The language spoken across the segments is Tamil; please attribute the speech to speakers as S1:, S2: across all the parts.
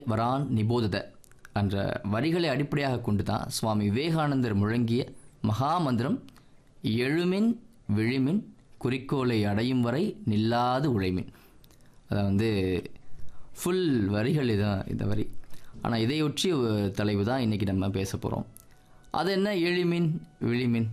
S1: வரான் நிபோதத என்ற வரிகளை அடிப்படையாக கொண்டு தான் சுவாமி விவேகானந்தர் முழங்கிய மகா மந்திரம் எழுமின் விழிமின் குறிக்கோளை அடையும் வரை நில்லாது உழைமின் அதை வந்து ஃபுல் வரிகள் இதான் இந்த வரி ஆனால் இதையொற்றிய ஒரு தலைவு தான் இன்றைக்கி நம்ம பேச போகிறோம் அது என்ன எளிமின் விழிமின்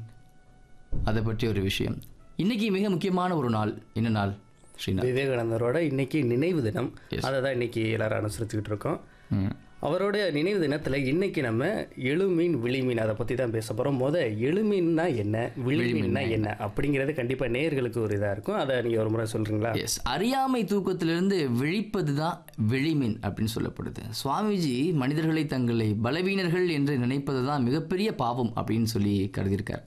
S1: அதை பற்றி ஒரு விஷயம் இன்னைக்கு மிக முக்கியமான ஒரு நாள் என்ன நாள் ஸ்ரீநாத்
S2: விவேகானந்தரோட இன்னைக்கு நினைவு தினம்
S1: Yes.
S2: அதை தான் இன்னைக்கு எல்லாரும் அனுசரிச்சுக்கிட்டு இருக்கோம்
S1: ம்
S2: அவரோட நினைவு தினத்தில் இன்னைக்கு நம்ம எழுமீன் விழிமீன் அதை பற்றி தான் பேச போகிறோம் முத எழுமீன்னா என்ன விழிமீன்னா என்ன அப்படிங்கிறது கண்டிப்பாக நேயர்களுக்கு ஒரு இதாக இருக்கும் அதை நீங்கள் ஒரு முறை சொல்கிறீங்களா
S1: எஸ் அறியாமை தூக்கத்திலிருந்து விழிப்பது தான் விழிமின் அப்படின்னு சொல்லப்படுது சுவாமிஜி மனிதர்களை தங்களை பலவீனர்கள் என்று நினைப்பது தான் மிகப்பெரிய பாவம் அப்படின்னு சொல்லி கருதியிருக்கார்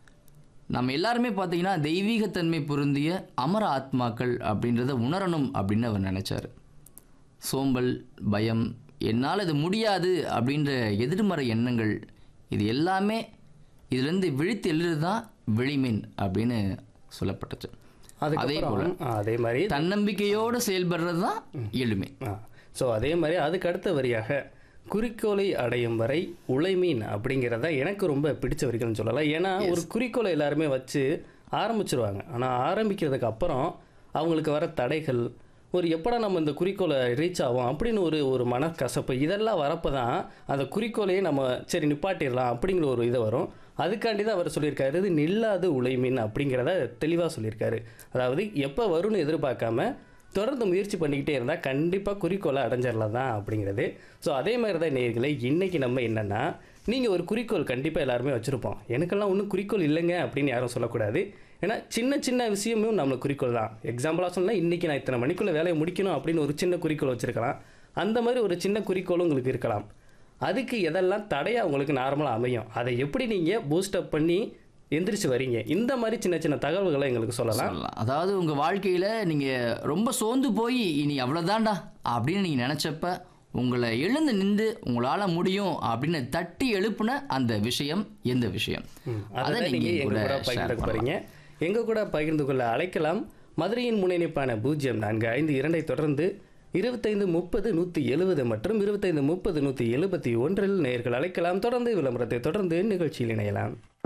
S1: நம்ம எல்லாருமே பார்த்தீங்கன்னா தெய்வீகத்தன்மை பொருந்திய அமர ஆத்மாக்கள் அப்படின்றத உணரணும் அப்படின்னு அவர் நினைச்சார் சோம்பல் பயம் என்னால் இது முடியாது அப்படின்ற எதிர்மறை எண்ணங்கள் இது எல்லாமே இதுலேருந்து விழித்து எழுது தான் விழிமின் அப்படின்னு சொல்லப்பட்டுச்சு
S2: அதுக்கப்புறம் ஆ, அதே மாதிரி
S1: தன்னம்பிக்கையோடு செயல்படுறது தான் எளிமை
S2: ஸோ அதே மாதிரி அதுக்கு அடுத்த வரியாக குறிக்கோளை அடையும் வரை உழைமீன் அப்படிங்கிறத எனக்கு ரொம்ப பிடிச்ச வரிகள்னு சொல்லலாம் ஏன்னா ஒரு குறிக்கோளை எல்லாருமே வச்சு ஆரம்பிச்சிருவாங்க ஆனால் ஆரம்பிக்கிறதுக்கு அப்புறம் அவங்களுக்கு வர தடைகள் ஒரு எப்படா நம்ம இந்த குறிக்கோளை ரீச் ஆகும் அப்படின்னு ஒரு ஒரு மனக்கசப்பு இதெல்லாம் வரப்போ தான் அந்த குறிக்கோளையே நம்ம சரி நிப்பாட்டிடலாம் அப்படிங்கிற ஒரு இது வரும் அதுக்காண்டி தான் அவர் சொல்லியிருக்காரு இது நில்லாது உழைமீன் அப்படிங்கிறத தெளிவாக சொல்லியிருக்காரு அதாவது எப்போ வரும்னு எதிர்பார்க்காம தொடர்ந்து முயற்சி பண்ணிக்கிட்டே இருந்தால் கண்டிப்பாக குறிக்கோளை அடைஞ்சிடலாம் தான் அப்படிங்கிறது ஸோ அதே மாதிரி தான் நேர்களை இன்றைக்கி நம்ம என்னென்னா நீங்கள் ஒரு குறிக்கோள் கண்டிப்பாக எல்லாருமே வச்சுருப்போம் எனக்கெல்லாம் ஒன்றும் குறிக்கோள் இல்லைங்க அப்படின்னு யாரும் சொல்லக்கூடாது ஏன்னா சின்ன சின்ன விஷயமும் நம்மளுக்கு குறிக்கோள் தான் எக்ஸாம்பிளாக சொன்னால் இன்றைக்கி நான் இத்தனை மணிக்குள்ளே வேலையை முடிக்கணும் அப்படின்னு ஒரு சின்ன குறிக்கோள் வச்சுருக்கலாம் அந்த மாதிரி ஒரு சின்ன குறிக்கோளும் உங்களுக்கு இருக்கலாம் அதுக்கு எதெல்லாம் தடையாக உங்களுக்கு நார்மலாக அமையும் அதை எப்படி நீங்கள் பூஸ்டப் பண்ணி எந்திரிச்சு வரீங்க இந்த மாதிரி சின்ன சின்ன தகவல்களை எங்களுக்கு சொல்லலாம்
S1: சொல்லலாம் அதாவது உங்கள் வாழ்க்கையில் நீங்கள் ரொம்ப சோர்ந்து போய் இனி அவ்வளோதான்டா அப்படின்னு நீங்கள் நினச்சப்ப உங்களை எழுந்து நின்று உங்களால் முடியும் அப்படின்னு தட்டி எழுப்புன அந்த விஷயம் எந்த விஷயம் அதை
S2: அதை
S1: நீங்கள்
S2: நீங்கள்
S1: கூட
S2: எங்க கூட
S1: ஷேர்
S2: பகிர்ந்து
S1: பண்ணலாம்
S2: போறீங்க எங்க கூட பகிர்ந்து கொள்ள அழைக்கலாம் மதுரையின் முனைப்பான பூஜ்ஜியம் நான்கு ஐந்து இரண்டை தொடர்ந்து இருபத்தைந்து முப்பது நூற்றி எழுபது மற்றும் இருபத்தைந்து முப்பது நூற்றி எழுபத்தி ஒன்றில் நேர்கள் அழைக்கலாம் தொடர்ந்து விளம்பரத்தை தொடர்ந்து நிகழ்ச்சியில் இணையலாம்